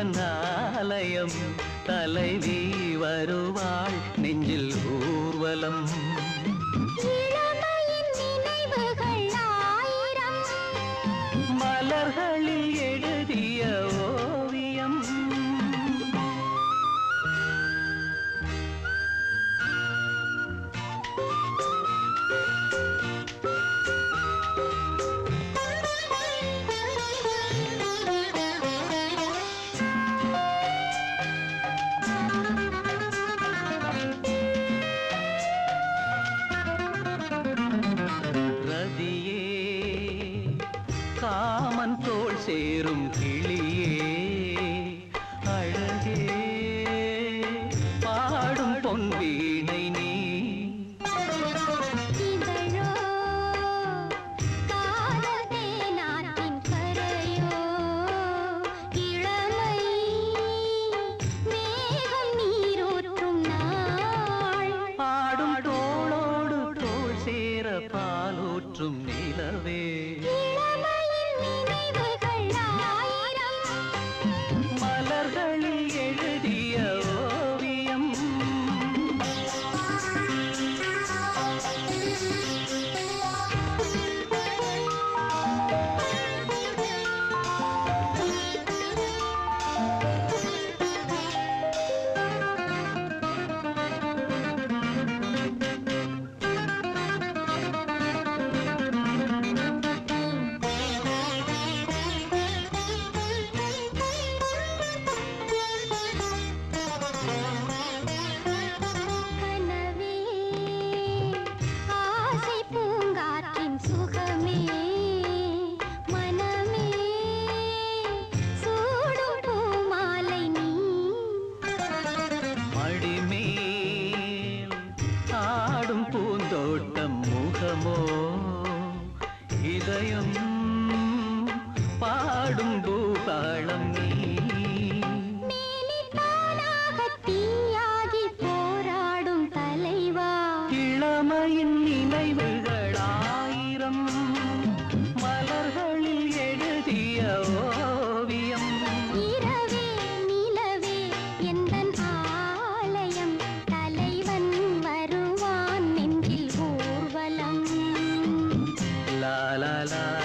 உந்தன் ஆலயம் தலைவி வருவாள் நெஞ்சில் ஊர்வலம் இளமையின் நினைவுகள் ஆயிரம் மலர்களில் எழுதிய ஓவியம் ரதியே காமன் தோள் சேரும் கிளியே அழகே பாடும் பொன் வீணை நீ இதழோ காதல் தேனாற்றின் கரையோ இளமை மேகம் நீரூற்றும் நாள் ஆடும் தோளோடு தோள் சேர பாலூற்றும் நிலவே இளமையின் நினைவுகள் ஆயிரம் மலர்களில் எழுதிய ஓவியம் கனவே ஆசை பூங்காற்றின் சுகமே மனமே சூடும் பூமாலை நீ மடிமேல் ஆடும் பூந்தோட்டம் முகமோ இதயம் பாடும் பூபாளம் நீ மேனி தானாக தீயாகி போராடும் தலைவா இளமையின் நினைவுகள் ஆயிரம் மலர்களில் எழுதிய ஓவியம் இரவே நிலவே எந்தன் ஆலயம் தலைவன் வருவான் நெஞ்சில் ஊர்வலம் லா லா லா